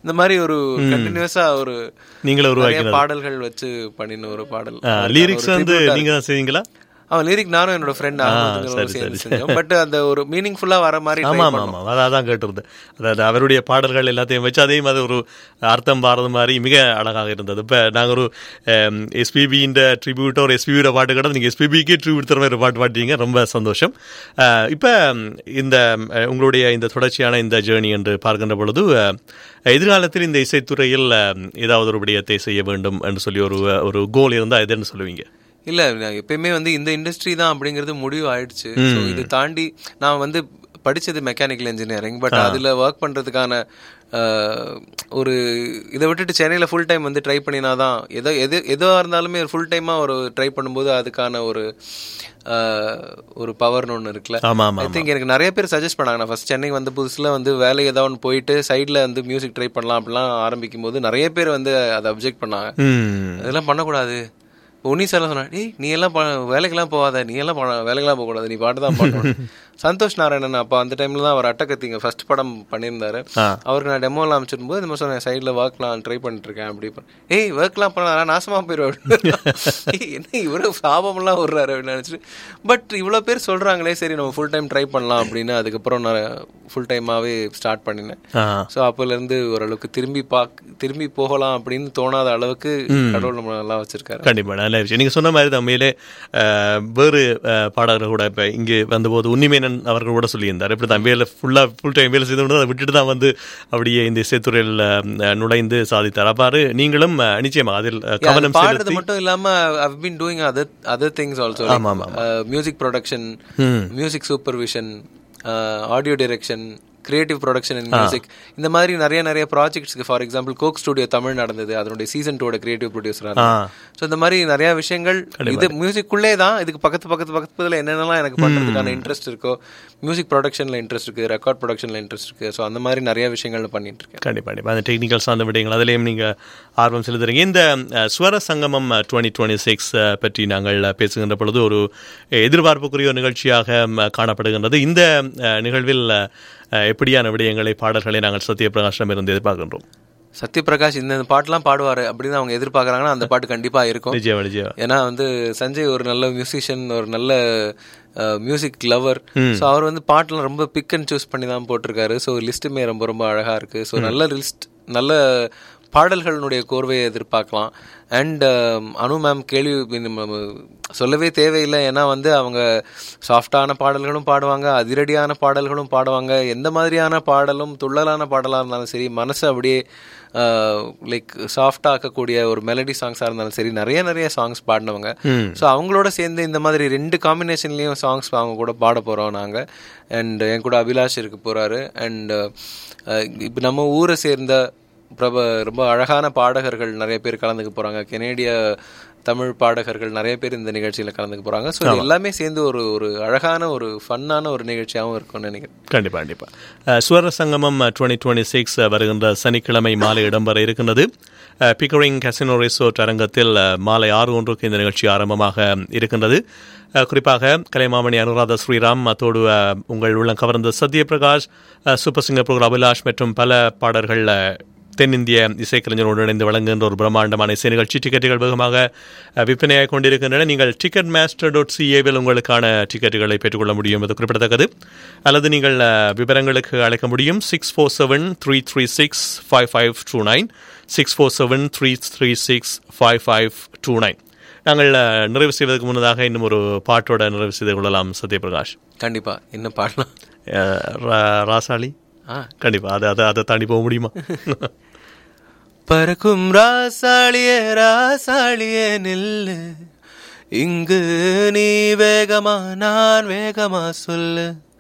இந்த மாதிரி ஒரு கண்டினியூஸா ஒரு நீங்களே நிறைய உருவாக்கினது பாடல்கள் வச்சு பண்ணின ஒரு பாடல் லிரிக்ஸ் வந்து நீங்க தான் செய்வீங்களா அவன் லிரிக் நானும் என்னோட ஃப்ரெண்ட் சேர்ந்து செஞ்சோம் பட் அந்த ஒரு மீனிங்ஃபுல்லா வர மாதிரி try ஆமா ஆமா பண்ணோம். ஆமா அதான் அதான் கேட்டிருந்தேன் அதாவது அவருடைய பாடல்கள் எல்லாத்தையும் வச்சு அதையும் அது ஒரு அர்த்தம் பாரத மாதிரி மிக அழகாக இருந்தது இப்போ நாங்கள் ஒரு எஸ்பிபியின் ட்ரிபியூட் ஒரு எஸ்பிபியோட பாட்டு கூட நீங்கள் எஸ்பிபிக்கு ட்ரிபியூட் தர மாதிரி பாட்டு பாட்டீங்க ரொம்ப சந்தோஷம் இப்போ இந்த அஹ், உங்களுடைய இந்த தொடர்ச்சியான இந்த ஜேர்னி என்று பார்க்கின்ற பொழுது அஹ், எதிர்காலத்தில் இந்த இசைத்துறையில் அஹ், ஏதாவது ஒரு விடயத்தை செய்ய வேண்டும் என்று சொல்லி ஒரு ஒரு கோல் இருந்தால் எதுன்னு சொல்லுவீங்க இல்ல நான் எப்பயுமே வந்து இந்த இண்டஸ்ட்ரி தான் அப்படிங்கிறது முடிவு ஆயிடுச்சு So, இது தாண்டி நான் வந்து படிச்சது மெக்கானிக்கல் இன்ஜினியரிங் பட் அதுல ஒர்க் பண்றதுக்கான அஹ், ஒரு இதை விட்டுட்டு சென்னையில ஃபுல் டைம் வந்து ட்ரை பண்ணினாதான் எதோ எது எதுவாக இருந்தாலுமே ஃபுல் டைமா ஒரு ட்ரை பண்ணும்போது அதுக்கான ஒரு அஹ், ஒரு பவர்னு ஒன்று இருக்குல்ல ஆமா ஆமா ஐ திங்க் எனக்கு நிறைய பேர் சஜஸ்ட் பண்ணாங்க நான் ஃபர்ஸ்ட் சென்னை வந்த புதுசுல வந்து வேலை ஏதாவது ஒன்று போயிட்டு சைடில் வந்து மியூசிக் ட்ரை பண்ணலாம் அப்படிலாம் ஆரம்பிக்கும் போது நிறைய பேர் வந்து அதை அப்ஜெக்ட் பண்ணாங்க ம் அதெல்லாம் பண்ணக்கூடாது உன்னி சார் சொன்னா டேய் நீ எல்லாம் ப- வேலைக்கெல்லாம் போகாத நீ எல்லாம் பண்ண- வேலைக்கெல்லாம் போகக்கூடாது நீ பாட்டு தான் பண்ணணும் சந்தோஷ் நாராயணன் அப்போ அந்த டைம்ல தான் அவர் அட்டகத்திங்க ஃபர்ஸ்ட் படம் பண்ணியிருந்தாரு ஆ. அவருக்கு நான் டெமோலாம் அமைச்சிடும் போது இந்த மாதிரி சொன்னேன் சைடில் ஒர்க்லாம் ட்ரை பண்ணிட்டு இருக்கேன் அப்படி பண்ண ஏய் ஒர்க்லாம் பண்ண நாசமா போயிடுவேன் ஏய், என்ன இவரு சாபம்லாம் விடுறாரு அப்படின்னு நினச்சிட்டு பட் இவ்வளோ பேர் சொல்றாங்களே சரி நம்ம ஃபுல் டைம் ட்ரை பண்ணலாம் அப்படின்னு அதுக்கப்புறம் நான் ஃபுல் டைமாகவே ஸ்டார்ட் பண்ணினேன் ஆ ஸோ அப்போலேருந்து ஓரளவுக்கு திரும்பி பாக் திரும்பி போகலாம் அப்படின்னு தோணாத அளவுக்கு கடவுள் நம்ம நல்லா வச்சிருக்காரு கண்டிப்பா நல்ல விஷயம் நீங்க சொன்ன மாதிரி தான் உண்மையிலே அஹ், வேறு அஹ், பாடகர்கள் கூட இப்ப இங்கே வந்தபோது உன்னிமேனன் அவர்கள் கூட சொல்லியிருந்தார் இப்படி தான் வேலை ஃபுல்லா ஃபுல் டைம் வேலை செய்து கொண்டு அதை விட்டுட்டு தான் வந்து அப்படியே இந்த இசைத்துறையில் அஹ், நுழைந்து சாதித்தார் அவ்வாறு நீங்களும் அஹ், நிச்சயமா அதில் அஹ், அது கவனம் பாடுறது செலுத்தி மட்டும் இல்லாம I've been doing other other things also ஆமா, ஆமா, music production music supervision audio direction creative production and music இந்த மாதிரி நிறைய நிறைய ப்ராஜெக்ட்ஸ்க்கு for example Coke studio Tamil நடந்தது அதனுடைய சீசன் டூட கிரியேட்டிவ் ப்ரொடியூசர் ஆ ஸோ இந்த மாதிரி நிறைய விஷயங்கள் இது மியூசிக்குள்ளே தான் இதுக்கு பக்கத்து பக்கத்து பக்கத்துல என்னென்னலாம் எனக்கு பண்றதுக்கான இன்ட்ரெஸ்ட் இருக்கோ மியூசிக் ப்ரொடக்ஷன்ல இன்ட்ரெஸ்ட் இருக்கு ரெக்கார்ட் ப்ரொடக்ஷன்ல இன்ட்ரெஸ்ட் இருக்கு ஸோ அந்த மாதிரி நிறைய விஷயங்கள் பண்ணிட்டு இருக்கேன் கண்டிப்பா கண்டிப்பா அந்த டெக்னிக்கல் சார்ந்த விடயங்கள் அதிலேயும் நீங்க ஆர்வம் செலுத்துறீங்க இந்த அஹ், ஸ்வர சங்கமம் டுவெண்ட்டி டுவெண்ட்டி சிக்ஸ் பற்றி நாங்கள் அஹ், பேசுகின்ற பொழுது ஒரு எதிர்பார்ப்புக்குரிய ஒரு நிகழ்ச்சியாக ம், காணப்படுகின்றது இந்த அஹ், நிகழ்வில் அஹ், எப்படியான விடயங்களை பாடல்களை நாங்கள் சத்யபிரகாஷம் இருந்து எதிர்பார்க்கின்றோம் சத்யபிரகாஷ் இந்த இந்த பாட்டுலாம் பாடுவாரு அப்படின்னு அவங்க எதிர்பார்க்கறாங்கன்னா அந்த பாட்டு கண்டிப்பா இருக்கும் நிச்சயம் நிச்சயம் ஏன்னா வந்து சஞ்சய் ஒரு நல்ல மியூசிஷியன் ஒரு நல்ல மியூசிக் லவர் ஸோ அவர் வந்து பாட்டுலாம் ரொம்ப பிக் அண்ட் சூஸ் பண்ணி தான் போட்டிருக்காரு ஸோ லிஸ்ட்டுமே ரொம்ப ரொம்ப அழகா இருக்கு ஸோ நல்ல லிஸ்ட் நல்ல பாடல்களினுடைய கோர்வையை எதிர்பார்க்கலாம் அண்ட் அனு மேம் கேள்வி நம்ம சொல்லவே தேவையில்லை ஏன்னா வந்து அவங்க சாஃப்டான பாடல்களும் பாடுவாங்க அதிரடியான பாடல்களும் பாடுவாங்க எந்த மாதிரியான பாடலும் துள்ளலான பாடலாக இருந்தாலும் சரி மனசை அப்படியே லைக் சாஃப்டாக ஆக்கக்கூடிய ஒரு மெலடி சாங்ஸாக இருந்தாலும் சரி நிறைய நிறைய சாங்ஸ் பாடினவங்க ஸோ அவங்களோட சேர்ந்து இந்த மாதிரி ரெண்டு காம்பினேஷன்லேயும் சாங்ஸ் அவங்க கூட பாட போகிறோம் நாங்கள் அண்ட் என் கூட அபிலாஷ் இருக்க போகிறாரு அண்ட் இப்போ நம்ம ஊரை சேர்ந்த பிரப ரொம்ப அழகான பாடகர்கள் நிறைய பேர் கலந்துக்க போகிறாங்க கெனேடிய தமிழ் பாடகர்கள் நிறைய பேர் இந்த நிகழ்ச்சியில் கலந்துக்க போகிறாங்க ஸோ எல்லாமே சேர்ந்து ஒரு ஒரு அழகான ஒரு ஃபன்னான ஒரு நிகழ்ச்சியாகவும் இருக்கும்னு நினைக்கிறேன் கண்டிப்பா கண்டிப்பா அஹ், சுவர சங்கமம் டுவெண்ட்டி டுவெண்ட்டி சிக்ஸ் வருகின்ற சனிக்கிழமை மாலை இடம்பெற இருக்கின்றது அஹ், பிக்கரிங் கசினோ ரிசோர்ட் அரங்கத்தில் அஹ், மாலை ஆறு ஒன்றுக்கு இந்த நிகழ்ச்சி ஆரம்பமாக இருக்கின்றது அஹ், குறிப்பாக கலைமாமணி அனுராதா ஸ்ரீராம் அத்தோடு அஹ், உங்கள் உள்ளம் கவர்ந்த சத்யபிரகாஷ் அஹ், சூப்பர் சிங்கர் புகழ் அபிலாஷ் மற்றும் பல பாடல்கள் அஹ், தென்னிந்திய இசைக்கலைஞரோடு இணைந்து வழங்குகின்ற ஒரு பிரம்மாண்டமான இசை நிகழ்ச்சி டிக்கெட்டுகள் வேகமாக அஹ், விற்பனையாகிக் கொண்டிருக்கின்றன நீங்கள் டிக்கெட் மாஸ்டர் டாட் சிஏவில் உங்களுக்கான டிக்கெட்டுகளை பெற்றுக்கொள்ள முடியும் என்பது குறிப்பிடத்தக்கது அல்லது நீங்கள் அஹ், விவரங்களுக்கு அழைக்க முடியும் six four seven three three six five five two nine six four seven three three six five five two nine நாங்கள் அஹ், நிறைவு செய்வதற்கு முன்னதாக இன்னும் ஒரு பாட்டோட நிறைவு செய்து கொள்ளலாம் சத்யபிரகாஷ் கண்டிப்பா என்ன பாடலாம் அஹ், ரா- ராசாளி ஆ கண்டிப்பா அதை அதை அதை தாண்டி போக முடியுமா பறக்கும் ராசாளியே ராசாளியே நில்லு இங்கு நீ வேகமா நான் வேகமா சொல்லு